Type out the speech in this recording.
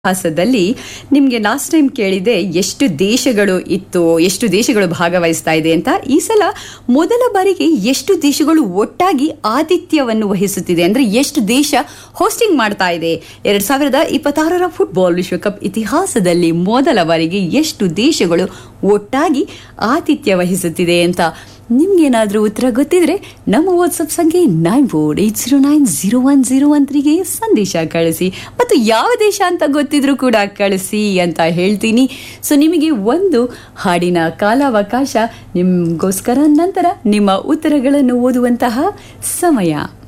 ಇತಿಹಾಸದಲ್ಲಿ ನಿಮಗೆ last time ಕೇಳಿದೆ ಎಷ್ಟು ದೇಶಗಳು ಇತ್ತು ಎಷ್ಟು ದೇಶಗಳು ಭಾಗವಹಿಸ್ತಾ ಇದೆ ಅಂತ ಈ ಸಲ ಮೊದಲ ಬಾರಿಗೆ ಎಷ್ಟು ದೇಶಗಳು ಒಟ್ಟಾಗಿ ಆತಿಥ್ಯವನ್ನು ವಹಿಸುತ್ತಿದೆ ಅಂದ್ರೆ ಎಷ್ಟು ದೇಶ ಹೋಸ್ಟಿಂಗ್ ಮಾಡ್ತಾ ಇದೆ ಎರಡ್ ಸಾವಿರದ ಇಪ್ಪತ್ತಾರರ ಫುಟ್ಬಾಲ್ ವಿಶ್ವಕಪ್ ಇತಿಹಾಸದಲ್ಲಿ ಮೊದಲ ಬಾರಿಗೆ ಎಷ್ಟು ದೇಶಗಳು ಒಟ್ಟಾಗಿ ಆತಿಥ್ಯ ವಹಿಸುತ್ತಿದೆ ಅಂತ ನಿಮ್ಗೇನಾದ್ರೂ ಉತ್ತರ ಗೊತ್ತಿದ್ರೆ ನಮ್ಮ ವಾಟ್ಸಪ್ ಸಂಖ್ಯೆ nine four eight zero nine zero one zero one ತ್ರೀಗೆ ಸಂದೇಶ ಕಳಿಸಿ ಮತ್ತು ಯಾವ ದೇಶ ಅಂತ ಗೊತ್ತಿದ್ರೂ ಕೂಡ ಕಳಿಸಿ ಅಂತ ಹೇಳ್ತೀನಿ ಸೊ ನಿಮಗೆ ಒಂದು ಹಾಡಿನ ಕಾಲಾವಕಾಶ ನಿಮಗೋಸ್ಕರ ನಂತರ ನಿಮ್ಮ ಉತ್ತರಗಳನ್ನು ಓದುವಂತಹ ಸಮಯ